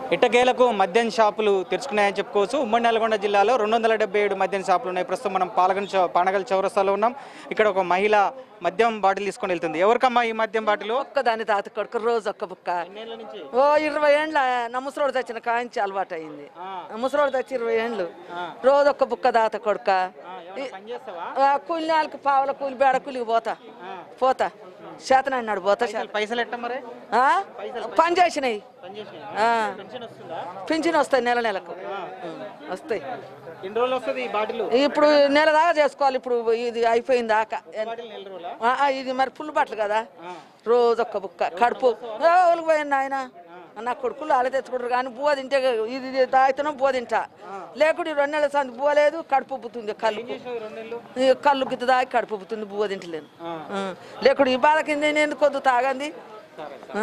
ఇటకేలకు మద్యం షాపులు తెరుచుకున్నాయని చెప్పుకోవచ్చు ఉమ్మడి నల్గొండ జిల్లాలో రెండు వందల డెబ్బై ఏడు మద్యం షాపులు ఉన్నాయి ప్రస్తుతం మనం పాలగన్ చౌ పానగల్ చౌరస్తాలో ఉన్నాం ఇక్కడ ఒక మహిళ మద్యం బాటిల్ తీసుకొని వెళ్తుంది ఎవరికమ్మా ఈ మద్యం బాటిల్ ఒక్కదాని తాత కొడుకు రోజు ఒక్క బుక్క ఓ ఇరవై ఏండ్ల నా ముసలోడు తెచ్చిన కాంచి అలవాటు అయింది ముసలోడు తెచ్చి ఇరవై ఏండ్లు రోజు ఒక్క బుక్క దాత కొడుక కూలినాళ్ళకి పావుల కూలి బేడ కూలికి పోతా పోతా చేతనన్నాడు పోతా చేత- పైసలు ఎట్ట మరి ఆ? పని చేసినాయి ఆ. పింఛన్ వస్తాయి నెల నెలకు వస్తాయి ఎన్ని రోజులు వస్తుంది ఈ బాటిల్ ఇప్పుడు నెల దాకా చేసుకోవాలి ఇప్పుడు ఇది అయిపోయింది దాకా ఆ, ఆ, ఇది మరి ఫుల్ బట్టలు కదా రోజు ఒక్క బుక్క కడుపు ఓలికి పోయింది ఆయన నా కొడుకులు అలా తెచ్చుకుంటారు కానీ బువ్వ తింటే ఇది ఇది తాగుతున్నా బువ్వ తింటా లేకుంటే ఈ రెండు నెలల సంది బువ్వ లేదు కడుపు ఉబ్బుతుంది కళ్ళు ఈ కళ్ళు గిత్త దాగి కడుపు ఉబ్బుతుంది బువ్వ తింటలేను ఆ. లేకుంటే ఈ బాధ కింద నేను ఎందుకు కొద్దు తాగంది ఆ.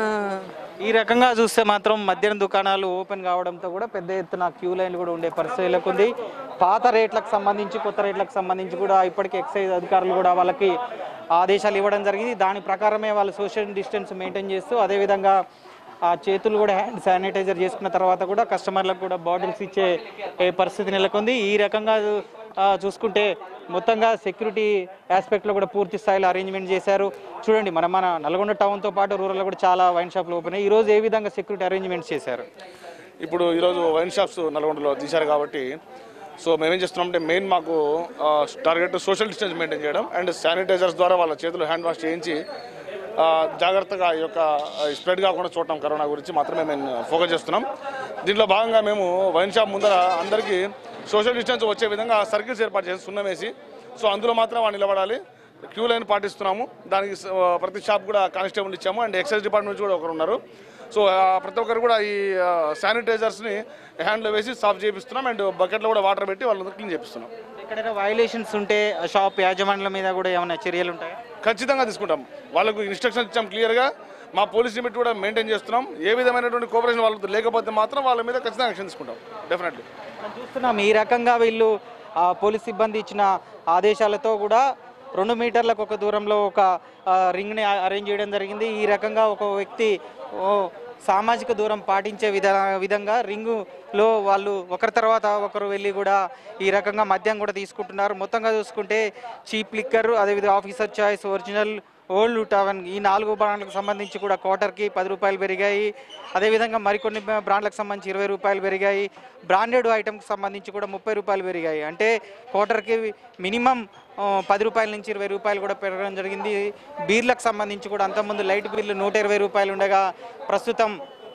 ఈ రకంగా చూస్తే మాత్రం మద్యం దుకాణాలు ఓపెన్ కావడంతో కూడా పెద్ద ఎత్తున క్యూ లైన్లు కూడా ఉండే పరిస్థితులకు ఉంది పాత రేట్లకు సంబంధించి కొత్త రేట్లకు సంబంధించి కూడా ఇప్పటికే ఎక్సైజ్ అధికారులు కూడా వాళ్ళకి ఆదేశాలు ఇవ్వడం జరిగింది దాని ప్రకారమే వాళ్ళు సోషల్ డిస్టెన్స్ మెయింటైన్ చేస్తూ అదేవిధంగా ఆ చేతులు కూడా హ్యాండ్ శానిటైజర్ చేసుకున్న తర్వాత కూడా కస్టమర్లకు కూడా బాటిల్స్ ఇచ్చే ఏ పరిస్థితి నెలకొంది ఈ రకంగా ఆ, చూసుకుంటే మొత్తంగా సెక్యూరిటీ ఆస్పెక్ట్లో కూడా పూర్తి స్థాయిలో అరేంజ్మెంట్ చేశారు చూడండి మన మన నల్గొండ టౌన్తో పాటు రూరల్లో కూడా చాలా వైన్ షాపులు ఓపెన్ అయ్యాయి ఈ రోజు ఏ విధంగా సెక్యూరిటీ అరేంజ్మెంట్స్ చేశారు ఇప్పుడు ఈరోజు వైన్ షాప్స్ నల్గొండలో తీశారు కాబట్టి సో మేమేం చేస్తున్నామంటే మెయిన్ మాకు టార్గెట్ సోషల్ డిస్టెన్స్ మెయింటైన్ చేయడం అండ్ శానిటైజర్స్ ద్వారా వాళ్ళ చేతులు హ్యాండ్ వాష్ చేయించి ఆ, జాగ్రత్తగా ఈ యొక్క స్ప్రెడ్ కాకుండా చూడటం కరోనా గురించి మాత్రమే మేము ఫోకస్ చేస్తున్నాం దీంట్లో భాగంగా మేము వైన్ షాప్ ముందర అందరికీ సోషల్ డిస్టెన్స్ వచ్చే విధంగా సర్కిల్స్ ఏర్పాటు చేసి సున్నం వేసి సో అందులో మాత్రం వాళ్ళు నిలబడాలి క్యూ లైన్ పాటిస్తున్నాము దానికి స- ప్రతి షాప్ కూడా కానిస్టేబుల్ ఇచ్చాము అండ్ ఎక్సైజ్ డిపార్ట్మెంట్ నుంచి కూడా ఒకరు ఉన్నారు సో ఆ, ప్రతి ఒక్కరు కూడా ఈ శానిటైజర్స్ని హ్యాండ్లో వేసి సాఫ్ చేపిస్తున్నాం అండ్ బకెట్లో కూడా వాటర్ పెట్టి వాళ్ళందరూ క్లీన్ చేపిస్తున్నాం ఎక్కడైనా వైలేషన్స్ ఉంటే ఆ షాప్ యాజమాన్యుల మీద కూడా ఏమైనా చర్యలు ఉంటాయా ఖచ్చితంగా తీసుకుంటాం వాళ్ళకు ఇన్స్ట్రక్షన్స్ ఇచ్చాం క్లియర్గా మా పోలీస్ లిమిట్ కూడా మెయింటైన్ చేస్తున్నాం ఏ విధమైనటువంటి కోఆపరేషన్ వాళ్ళతో లేకపోతే మాత్రం వాళ్ళ మీద ఖచ్చితంగా యాక్షన్ తీసుకుంటాం డెఫినెట్లీ మనం చూస్తున్నాం ఈ రకంగా వీళ్ళు ఆ, పోలీస్ సిబ్బంది ఇచ్చిన ఆదేశాలతో కూడా రెండు మీటర్లకు ఒక దూరంలో ఒక ఆ, రింగ్ని ఆ- అరేంజ్ చేయడం జరిగింది ఈ రకంగా ఒక వ్యక్తి ఓ సామాజిక దూరం పాటించే విధ విధంగా రింగులో వాళ్ళు ఒకరి తర్వాత ఒకరు వెళ్ళి కూడా ఈ రకంగా మద్యం కూడా తీసుకుంటున్నారు మొత్తంగా చూసుకుంటే చీప్ లిక్కర్ అదేవిధంగా Officer Choice Original Old Tavern ఈ నాలుగు బ్రాండ్లకు సంబంధించి కూడా క్వార్టర్కి పది రూపాయలు పెరిగాయి అదేవిధంగా మరికొన్ని బ్రా- బ్రాండ్లకు సంబంధించి ఇరవై రూపాయలు పెరిగాయి బ్రాండెడ్ ఐటమ్కి సంబంధించి కూడా ముప్పై రూపాయలు పెరిగాయి అంటే క్వార్టర్కి మినిమం ఆ, పది రూపాయల నుంచి ఇరవై రూపాయలు కూడా పెరగడం జరిగింది బీర్లకు సంబంధించి కూడా అంతకుముందు లైట్ బిల్లు నూట ఇరవై రూపాయలు ఉండగా ప్రస్తుతం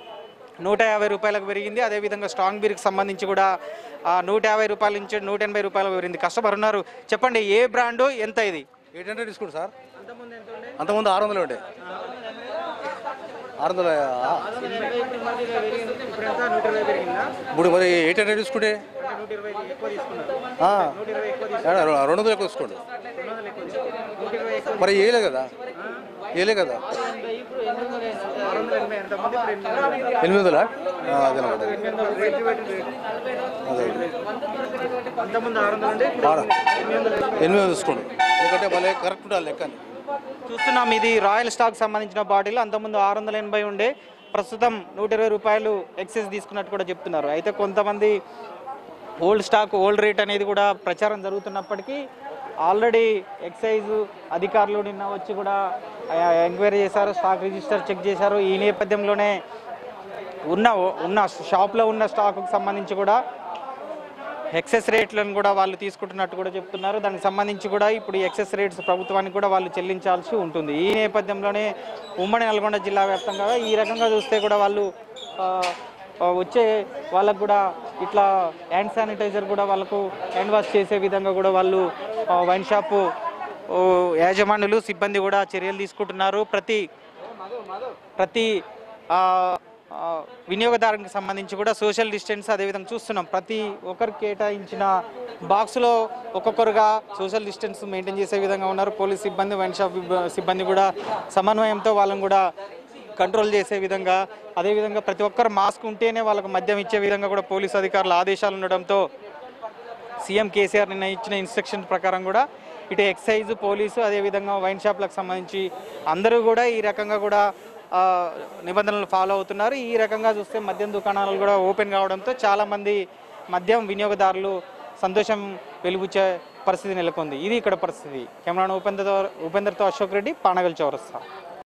నూట యాభై రూపాయలకు పెరిగింది అదేవిధంగా స్ట్రాంగ్ బీర్కి సంబంధించి కూడా ఆ, నూట యాభై రూపాయల నుంచి నూట ఎనభై రూపాయలకు పెరిగింది కస్టమర్ ఉన్నారు చెప్పండి ఏ బ్రాండు ఎంత ఇది ఎయిట్ హండ్రెడ్ డిస్కౌంట్ సార్ అంతకుముందు ఆరు వందలు ఉండే ఆరు వందల ఆ, ఇప్పుడు మరి ఎయిట్ హండ్రెడ్ తీసుకుంటే ఆ, ఏడా, రెండు వందలు ఎక్కువ తీసుకోండి మరి వేయలే కదా వేయలే కదా ఎనిమిది వందలా ఆ, అదేనమాట అదే ఆరు. ఎనిమిది వందలు తీసుకోండి ఎందుకంటే మళ్ళీ కరెక్ట్ ఉండాలి లెక్కని చూస్తున్నాం ఇది రాయల్ స్టాక్ సంబంధించిన బాటిల్ అంతకుముందు ఆరు వందల ఎనభై ఉండే ప్రస్తుతం నూట ఇరవై రూపాయలు ఎక్సెస్ తీసుకున్నట్టు కూడా చెప్తున్నారు అయితే కొంతమంది ఓల్డ్ స్టాక్ ఓల్డ్ రేట్ అనేది కూడా ప్రచారం జరుగుతున్నప్పటికీ ఆల్రెడీ ఎక్సైజ్ అధికారులు నిన్న వచ్చి కూడా ఎంక్వైరీ చేశారు స్టాక్ రిజిస్టర్ చెక్ చేశారు ఈ నేపథ్యంలోనే ఉన్న ఉన్న షాప్లో ఉన్న స్టాక్కు సంబంధించి కూడా ఎక్సెస్ రేట్లను కూడా వాళ్ళు తీసుకుంటున్నట్టు కూడా చెప్తున్నారు దానికి సంబంధించి కూడా ఇప్పుడు ఈ ఎక్సెస్ రేట్స్ ప్రభుత్వానికి కూడా వాళ్ళు చెల్లించాల్సి ఉంటుంది ఈ నేపథ్యంలోనే ఉమ్మడి నల్గొండ జిల్లా వ్యాప్తంగా ఈ రకంగా చూస్తే కూడా వాళ్ళు ఆ, ఆ, వచ్చే వాళ్ళకు కూడా ఇట్లా హ్యాండ్ శానిటైజర్ కూడా వాళ్ళకు హ్యాండ్ వాష్ చేసే విధంగా కూడా వాళ్ళు ఆ, వైన్ షాపు ఓ, యాజమాన్యులు సిబ్బంది కూడా చర్యలు తీసుకుంటున్నారు ప్రతి ప్రతి ఆ, ఆ, వినియోగదారునికి సంబంధించి కూడా సోషల్ డిస్టెన్స్ అదేవిధంగా చూస్తున్నాం ప్రతి ఒక్కరికి కేటాయించిన బాక్స్లో ఒక్కొక్కరుగా సోషల్ డిస్టెన్స్ మెయింటైన్ చేసే విధంగా ఉన్నారు పోలీస్ సిబ్బంది వైన్ షాప్ విబ్బ- సిబ్బంది కూడా సమన్వయంతో వాళ్ళని కూడా కంట్రోల్ చేసే విధంగా అదేవిధంగా ప్రతి ఒక్కరు మాస్క్ ఉంటేనే వాళ్ళకు మద్యం ఇచ్చే విధంగా కూడా పోలీస్ అధికారుల ఆదేశాలు ఉండడంతో సీఎం కేసీఆర్ నిన్న ఇచ్చిన ఇన్స్ట్రక్షన్ ప్రకారం కూడా ఇటు ఎక్సైజ్ పోలీసు అదేవిధంగా వైన్ షాప్లకు సంబంధించి అందరూ కూడా ఈ రకంగా కూడా ఆ, నిబంధనలు ఫాలో అవుతున్నారు ఈ రకంగా చూస్తే మద్యం దుకాణాలు కూడా ఓపెన్ కావడంతో చాలామంది మద్యం వినియోగదారులు సంతోషం వెలుగుచ్చే పరిస్థితి నెలకొంది ఇది ఇక్కడ పరిస్థితి కెమెరాను ఉపేంద్రతో ఉపేంద్రతో అశోక్ రెడ్డి పానగల్ చౌరస్తా